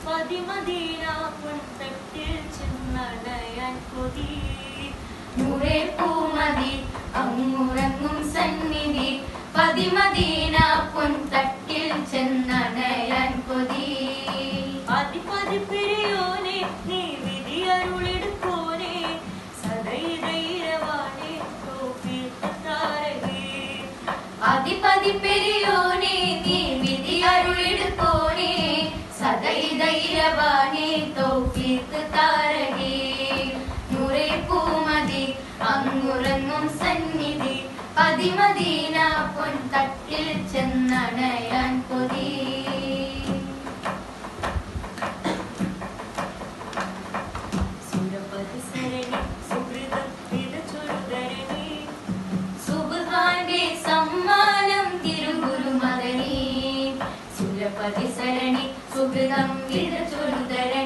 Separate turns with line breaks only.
പതിമദീന പൊൻതട്ടിൽ ചെന്നണയാൻ കൊതി
നൂറേ പൂമതി അങ്ങുറങ്ങും സന്നിധി പതിമദീന പൊൻതട്ടിൽ ചെന്നണയാൻ കൊതി
അതിപതി പെരിയോനെ നീ വിധി അരുളെടുക്കോനെ സദൈതൈരവാനെ തോപ്പിത്താരകേ
അതിപതി പെരിയോനെ നീ വിധി അരുളിടുക്കോനെ സദൈ ധൈര്യവാനെ തൗഫീഖ് താരകേ നൂറേ പൂമതി അങ്ങുറങ്ങും സന്നിധി പതിമദീന പൊൻതട്ടിൽ ചെന്നണയാൻ കൊതി
സുരപതി സരണി സുഹൃതം വിതച്ചൊരുതരണി
സുബ്ഹാന്റെ സമ്മാനം തിരുഗുരു മദനി സുരപതി സരണി സുഹൃതം വിട ചൊരുതരണി